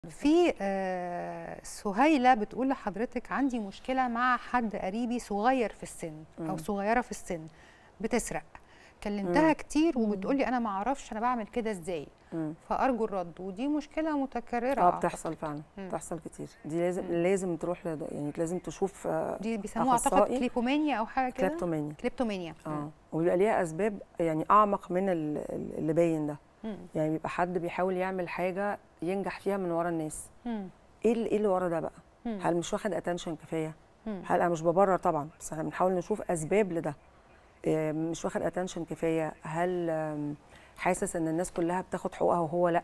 في آه، سهيلة بتقول لحضرتك عندي مشكلة مع حد قريبي صغير في السن أو مم. صغيرة في السن بتسرق كلمتها مم. كتير وبتقولي أنا ما أعرفش أنا بعمل كده إزاي مم. فأرجو الرد ودي مشكلة متكررة اه أعتقد. بتحصل فعلا مم. بتحصل كتير دي لازم مم. لازم تروح لد... يعني لازم تشوف آه، دي بيسموها أعتقد أخصائي. كليبومانيا أو حاجة كده كليبتومانيا كليبتومانيا اه وبيبقى ليها اسباب يعني اعمق من ال- ال- اللي باين ده مم. يعني بيبقى حد بيحاول يعمل حاجه ينجح فيها من ورا الناس مم. ايه اللي ايه اللي ورا ده بقى مم. هل مش واخد اتنشن كفايه مم. هل انا مش ببرر طبعا بس احنا بنحاول نشوف اسباب لده إيه، مش واخد اتنشن كفايه هل آم، حاسس ان الناس كلها بتاخد حقوقها وهو لا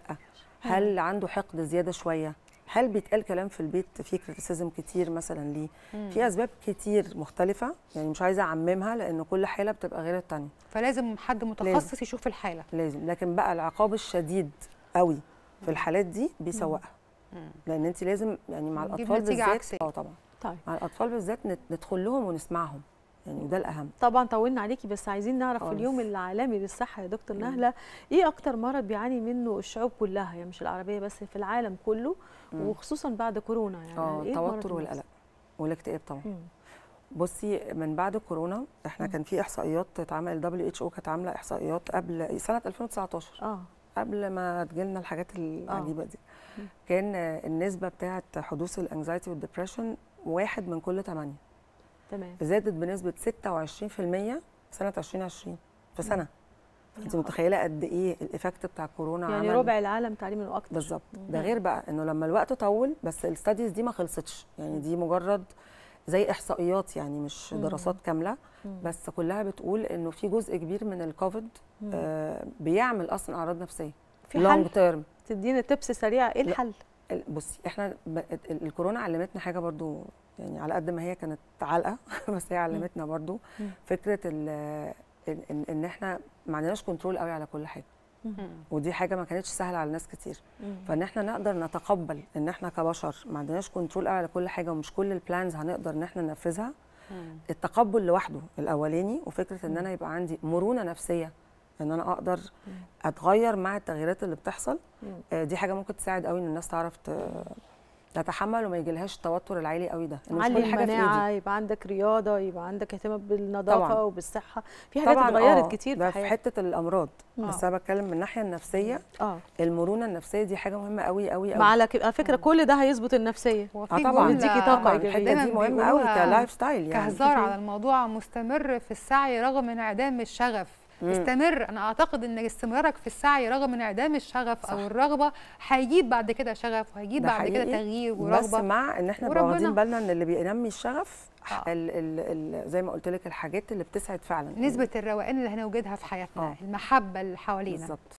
هل عنده حقد زياده شويه هل بيتقال كلام في البيت فيه كريتيسيزم كتير مثلا ليه مم. في اسباب كتير مختلفه يعني مش عايزه اعممها لان كل حاله بتبقى غير التانيه فلازم حد متخصص يشوف الحالة لازم لكن بقى العقاب الشديد قوي في الحالات دي بيسوقها مم. لان انت لازم يعني مع بتجيب الاطفال نتيجة بالذات عكسية. اه طبعا طيب مع الاطفال بالذات نت- ندخل لهم ونسمعهم يعني وده الاهم طبعا طولنا عليكي بس عايزين نعرف في خالص. اليوم العالمي للصحه يا دكتور مم. نهله ايه اكتر مرض بيعاني منه الشعوب كلها يعني مش العربيه بس في العالم كله مم. وخصوصا بعد كورونا يعني اه ايه المرض التوتر المؤذي؟ والقلق والاكتئاب طبعا مم. بصي من بعد كورونا احنا مم. كان في احصائيات اتعمل الدبليو اتش او كانت عامله احصائيات قبل سنه 2019 اه قبل ما تجيلنا الحاجات العجيبه دي مم. كان النسبه بتاعه حدوث الانكزايتي والدبريشن واحد من كل ثمانيه تمام زادت بنسبه 26% سنه 2020 في سنه انت متخيله قد ايه الايفكت بتاع كورونا يعني عمل ربع العالم تقريبا واكتر بالظبط ده مم. غير بقى انه لما الوقت طول بس الستاديز دي ما خلصتش يعني دي مجرد زي احصائيات يعني مش مم. دراسات كامله مم. بس كلها بتقول انه في جزء كبير من الكوفيد مم. آه بيعمل اصلا اعراض نفسيه في لونج حل تيرم تدينا تبس سريعه ايه لا. الحل بصي احنا ب- ال- الكورونا علمتنا حاجه برضو يعني على قد ما هي كانت علقه بس هي علمتنا برضو مم. فكره فكره ال- ان ان إن احنا ما عندناش كنترول قوي على كل حاجه مم. ودي حاجه ما كانتش سهله على ناس كتير مم. فان احنا نقدر نتقبل ان احنا كبشر ما عندناش كنترول قوي على كل حاجه ومش كل البلانز هنقدر ان احنا ننفذها مم. التقبل لوحده الاولاني وفكره ان مم. انا يبقى عندي مرونه نفسيه ان انا اقدر مم. اتغير مع التغييرات اللي بتحصل مم. آه، دي حاجه ممكن تساعد قوي ان الناس تعرف ت- تتحمل وما يجيلهاش التوتر العالي قوي ده إن مش علي كل حاجه في المناعه ايدي يبقى عندك رياضه يبقى عندك اهتمام بالنظافه طبعاً. وبالصحه في حاجات طبعا اتغيرت آه، كتير ده في في حياتنا حته الامراض آه. بس انا بتكلم من الناحيه النفسيه اه المرونه النفسيه دي حاجه مهمه قوي قوي قوي مع على على فكره كل ده هيظبط النفسيه هو اه في طبعا جملة يديكي طاقة طبعا إيجابية. الحته دايماً دي مهمه قوي بيقولوها كلايف ستايل يعني كهزار على الموضوع مستمر في السعي رغم انعدام الشغف مم. استمر انا اعتقد ان استمرارك في السعي رغم انعدام الشغف صح. او الرغبه هيجيب بعد كده شغف وهيجيب ده بعد كده حقيقي، تغيير بس ورغبه مع ان احنا نبقى وربنا. واخدين بالنا ان اللي بينمي الشغف آه. ال ال ال زي ما قلت لك الحاجات اللي بتسعد فعلا نسبه الروقان اللي هنوجدها في حياتنا آه. المحبه اللي حوالينا بالظبط